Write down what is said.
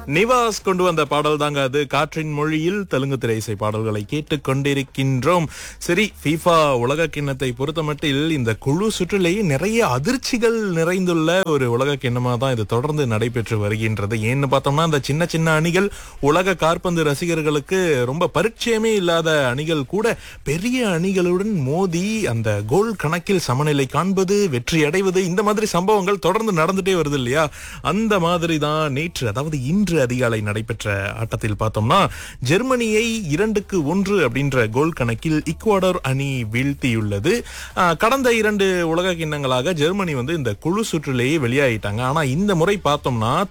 நிவாஸ் கொண்டு வந்த பாடல் தாங்க அது காற்றின் மொழியில் தெலுங்கு திரை இசை பாடல்களை கேட்டுக் கொண்டிருக்கின்றோம் சரி ஃபீஃபா உலக கிண்ணத்தை பொறுத்தமட்டில் இந்த குழு சுற்றிலேயே நிறைய அதிர்ச்சிகள் நிறைந்துள்ள ஒரு உலக கிண்ணமா தான் இது தொடர்ந்து நடைபெற்று வருகின்றது ஏன்னு பார்த்தோம்னா இந்த சின்ன சின்ன அணிகள் உலக காற்பந்து ரசிகர்களுக்கு ரொம்ப பரிச்சயமே இல்லாத அணிகள் கூட பெரிய அணிகளுடன் மோதி அந்த கோல் கணக்கில் சமநிலை காண்பது வெற்றி அடைவது இந்த மாதிரி சம்பவங்கள் தொடர்ந்து நடந்துட்டே வருது இல்லையா அந்த மாதிரி தான் நேற்று அதாவது இன்று அதிகாலை நடைபெற்ற ஆட்டத்தில் பார்த்தோம்னா ஜெர்மனியை இரண்டுக்கு ஒன்று அப்படின்ற கோல் கணக்கில் இக்குவடர் அணி வீழ்த்தியுள்ளது ஆஹ், கடந்த இரண்டு உலக கிண்ணங்களாக ஜெர்மனி வந்து இந்த குழு சுற்றிலேயே வெளியாயிட்டாங்க ஆனா இந்த முறை பார்த்தோம்னா